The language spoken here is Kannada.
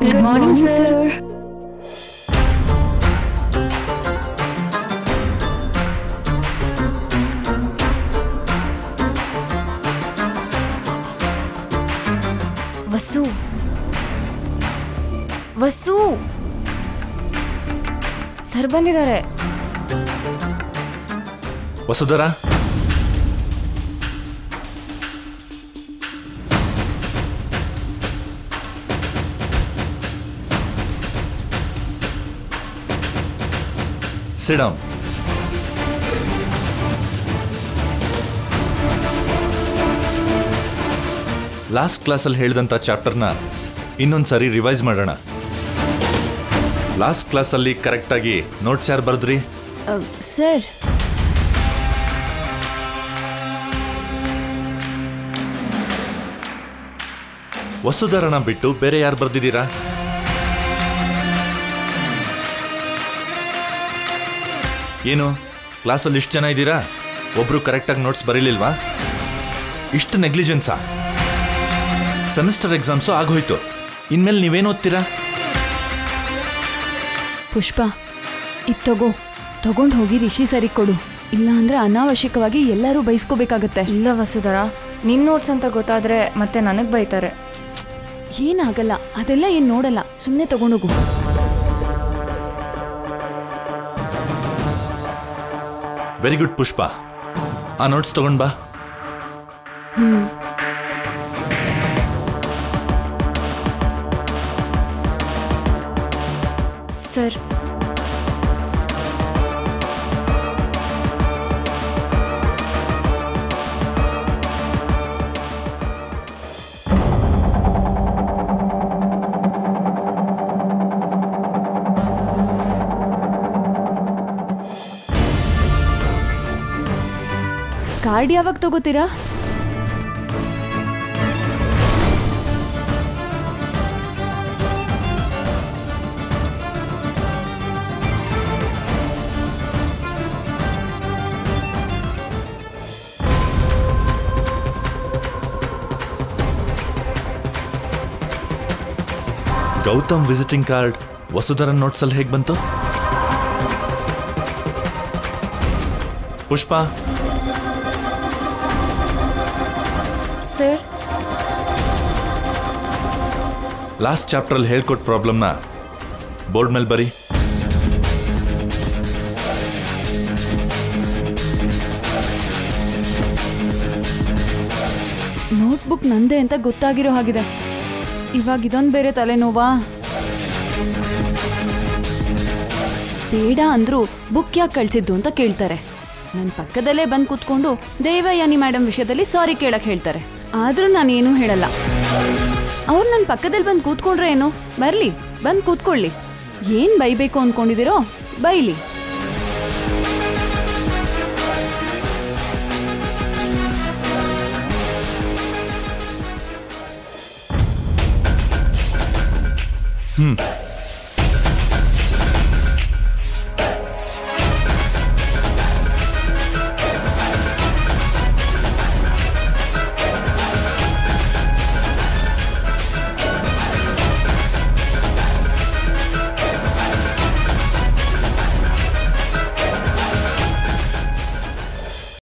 good morning sir Vasu Vasu sir ಬಂದಿದ್ದಾರೆ ವಸುಧರ ಸಿಡಮ್ ಲಾಸ್ಟ್ ಕ್ಲಾಸಲ್ಲಿ ಹೇಳಿದಂಥ ಚಾಪ್ಟರ್ನ ಇನ್ನೊಂದು ಸರಿ ರಿವೈಸ್ ಮಾಡೋಣ ಲಾಸ್ಟ್ ಕ್ಲಾಸಲ್ಲಿ ಕರೆಕ್ಟಾಗಿ ನೋಟ್ಸ್ ಯಾರು ಬರೆದ್ರಿ ಸರ್ ವಸುಧರನ ಬಿಟ್ಟು ಬೇರೆ ಯಾರು ಬರ್ದಿದ್ದೀರಾ ಏನು ಕ್ಲಾಸಲ್ಲಿ ಇಷ್ಟು ಜನ ಇದ್ದೀರಾ ಒಬ್ರು ಕರೆಕ್ಟಾಗಿ ನೋಟ್ಸ್ ಬರೀಲಿಲ್ವಾ ಇಷ್ಟು ನೆಗ್ಲಿಜೆನ್ಸಾ ಸೆಮಿಸ್ಟರ್ ಎಕ್ಸಾಮ್ಸು ಆಗೋಯ್ತು ಇನ್ಮೇಲೆ ನೀವೇನು ಓದ್ತೀರಾ ಪುಷ್ಪ ಇದು ತಗೋ ತಗೊಂಡು ಹೋಗಿ ರಿಷಿ ಸರಿ ಕೊಡು ಇಲ್ಲ ಅಂದ್ರೆ ಅನಾವಶ್ಯಕವಾಗಿ ಎಲ್ಲರೂ ಬೈಸ್ಕೋಬೇಕಾಗತ್ತೆ ಇಲ್ಲ ವಸುಧರ ನಿನ್ ನೋಟ್ಸ್ ಅಂತ ಗೊತ್ತಾದ್ರೆ ಮತ್ತೆ ನನಗ್ ಬೈತಾರೆ ಏನಾಗಲ್ಲ ಅದೆಲ್ಲ ಏನ್ ನೋಡಲ್ಲ ಸುಮ್ಮನೆ ತಗೊಂಡೋಗು ವೆರಿ ಗುಡ್ ಪುಷ್ಪ ಆ ನೋಟ್ಸ್ ತಗೊಂಡ್ ಬಾ ಸರ್ ಕಾರ್ಡ್ ಯಾವಾಗ ತಗೋತೀರಾ ಗೌತಮ್ ವಿಸಿಟಿಂಗ್ ಕಾರ್ಡ್ ವಸುಧರನ್ ನೋಟ್ಸಲ್ಲಿ ಹೇಗೆ ಬಂತು ಪುಷ್ಪ ಸರ್ ಲಾಸ್ಟ್ ಚಾಪ್ಟ್ರಲ್ಲಿ ಹೇಳ್ಕೊಟ್ ಪ್ರಾಬ್ಲಮ್ನ ಬೋರ್ಡ್ ಮೇಲೆ ಬರಿ ನೋಟ್ಬುಕ್ ನಂದೇ ಅಂತ ಗೊತ್ತಾಗಿರೋ ಹಾಗಿದೆ ಇವಾಗ ಇದೊಂದು ಬೇರೆ ತಲೆನೋವಾ ಬೇಡ ಅಂದ್ರು ಬುಕ್ ಯಾಕೆ ಕಳ್ಸಿದ್ದು ಅಂತ ಕೇಳ್ತಾರೆ ನನ್ನ ಪಕ್ಕದಲ್ಲೇ ಬಂದು ಕೂತ್ಕೊಂಡು ದೇವಯಾನಿ ಮೇಡಮ್ ವಿಷಯದಲ್ಲಿ ಸಾರಿ ಕೇಳಕ್ ಹೇಳ್ತಾರೆ ಆದ್ರೂ ನಾನೇನು ಹೇಳಲ್ಲ ಅವ್ರು ನನ್ನ ಪಕ್ಕದಲ್ಲಿ ಬಂದು ಕೂತ್ಕೊಂಡ್ರೆ ಏನು ಬರ್ಲಿ ಬಂದು ಕೂತ್ಕೊಳ್ಳಿ ಏನ್ ಬೈಬೇಕು ಅಂದ್ಕೊಂಡಿದ್ದೀರೋ ಬೈಲಿ ಹ್ಮ್